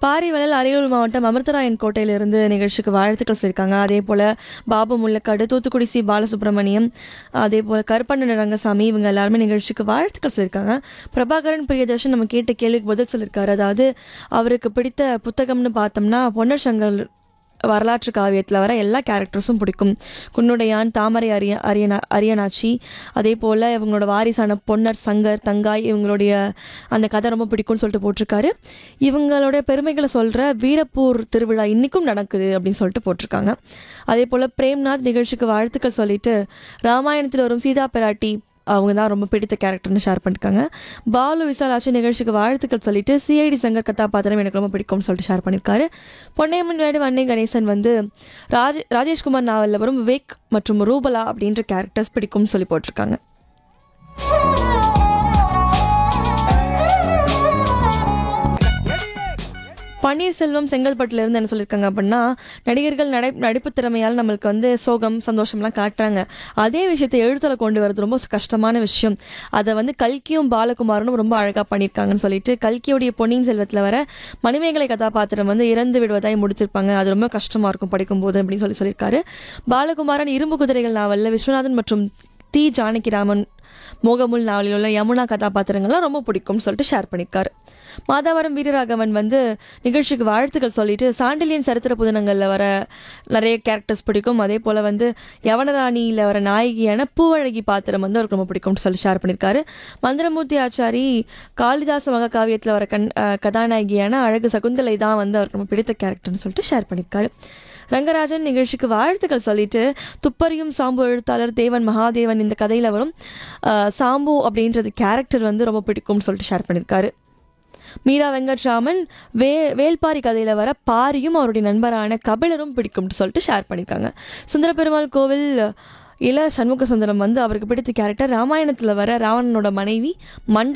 பாரிவளல் அரியலூர் மாவட்டம் அமிர்தராயன் கோட்டையிலிருந்து நிகழ்ச்சிக்கு வாழ்த்துக்கள் சொல்லியிருக்காங்க அதே போல் பாபு முள்ளக்காடு தூத்துக்குடி சி பாலசுப்ரமணியம் அதே போல் கருப்பண்ணன் ரங்கசாமி இவங்க எல்லாருமே நிகழ்ச்சிக்கு வாழ்த்துக்கள் சொல்லியிருக்காங்க பிரபாகரன் பிரியதர்ஷன் நம்ம கேட்ட கேள்விக்கு பதில் சொல்லியிருக்காரு அதாவது அவருக்கு பிடித்த புத்தகம்னு பார்த்தோம்னா பொன்னர் சங்கர் வரலாற்று காவியத்தில் வர எல்லா கேரக்டர்ஸும் பிடிக்கும் குன்னுடையான் தாமரை அரிய அரியனா அரியனாச்சி அதே போல் இவங்களோட வாரிசான பொன்னர் சங்கர் தங்காய் இவங்களுடைய அந்த கதை ரொம்ப பிடிக்கும்னு சொல்லிட்டு போட்டிருக்காரு இவங்களோட பெருமைகளை சொல்கிற வீரப்பூர் திருவிழா இன்றைக்கும் நடக்குது அப்படின்னு சொல்லிட்டு போட்டிருக்காங்க அதே போல் பிரேம்நாத் நிகழ்ச்சிக்கு வாழ்த்துக்கள் சொல்லிட்டு ராமாயணத்தில் வரும் சீதா பிராட்டி அவங்க தான் ரொம்ப பிடித்த கேரக்டர்னு ஷேர் பண்ணிருக்காங்க பாலு விசாலாட்சி நிகழ்ச்சிக்கு வாழ்த்துக்கள் சொல்லிட்டு சிஐடி சங்கர் கதாபாத்திரம் எனக்கு ரொம்ப பிடிக்கும்னு சொல்லிட்டு ஷேர் பண்ணியிருக்காரு பொன்னையம்மன் வேடு வன்னை கணேசன் வந்து ராஜ் ராஜேஷ்குமார் நாவலில் வரும் விவேக் மற்றும் ரூபலா அப்படின்ற கேரக்டர்ஸ் பிடிக்கும்னு சொல்லி போட்டிருக்காங்க பன்னீர்செல்வம் செங்கல்பட்டுல இருந்து என்ன சொல்லியிருக்காங்க அப்படின்னா நடிகர்கள் நடை நடிப்பு திறமையால் நம்மளுக்கு வந்து சோகம் சந்தோஷம்லாம் காட்டுறாங்க அதே விஷயத்தை எழுத்துல கொண்டு வரது ரொம்ப கஷ்டமான விஷயம் அதை வந்து கல்கியும் பாலகுமாரனும் ரொம்ப அழகாக பண்ணியிருக்காங்கன்னு சொல்லிட்டு கல்கியோடைய பொன்னியின் செல்வத்தில் வர மணிமேகலை கதாபாத்திரம் வந்து இறந்து விடுவதாய் முடிச்சிருப்பாங்க அது ரொம்ப கஷ்டமாக இருக்கும் படிக்கும்போது அப்படின்னு சொல்லி சொல்லியிருக்காரு பாலகுமாரன் இரும்பு குதிரைகள் நாவலில் விஸ்வநாதன் மற்றும் தி ஜானகிராமன் மோகமுல் நாவலில் உள்ள யமுனா கதாபாத்திரங்கள்லாம் ரொம்ப பிடிக்கும்னு சொல்லிட்டு ஷேர் பண்ணியிருக்காரு மாதாவரம் வீரராகவன் வந்து நிகழ்ச்சிக்கு வாழ்த்துக்கள் சொல்லிட்டு சாண்டிலியன் சரித்திர புதினங்களில் வர நிறைய கேரக்டர்ஸ் பிடிக்கும் அதே போல் வந்து யவனராணியில் வர நாயகியான பூவழகி பாத்திரம் வந்து அவருக்கு ரொம்ப பிடிக்கும்னு சொல்லி ஷேர் பண்ணியிருக்காரு மந்திரமூர்த்தி ஆச்சாரி காளிதாச மகாகாவியத்தில் வர கண் அஹ் கதாநாயகியான அழகு சகுந்தலை தான் வந்து அவருக்கு ரொம்ப பிடித்த கேரக்டர்னு சொல்லிட்டு ஷேர் பண்ணியிருக்காரு ரங்கராஜன் நிகழ்ச்சிக்கு வாழ்த்துக்கள் சொல்லிட்டு துப்பறியும் சாம்பு எழுத்தாளர் தேவன் மகாதேவன் இந்த கதையில் வரும் அஹ், சாம்பு அப்படின்றது கேரக்டர் வந்து ரொம்ப பிடிக்கும்னு சொல்லிட்டு ஷேர் பண்ணியிருக்காரு மீரா வெங்கட்ராமன் வே வேல்பாரி கதையில் வர பாரியும் அவருடைய நண்பரான கபிலரும் பிடிக்கும்னு சொல்லிட்டு ஷேர் பண்ணியிருக்காங்க சுந்தர பெருமாள் கோவில் இள சண்முக சுந்தரம் வந்து அவருக்கு பிடித்த கேரக்டர் ராமாயணத்தில் வர ராவணனோட மனைவி மண்டோ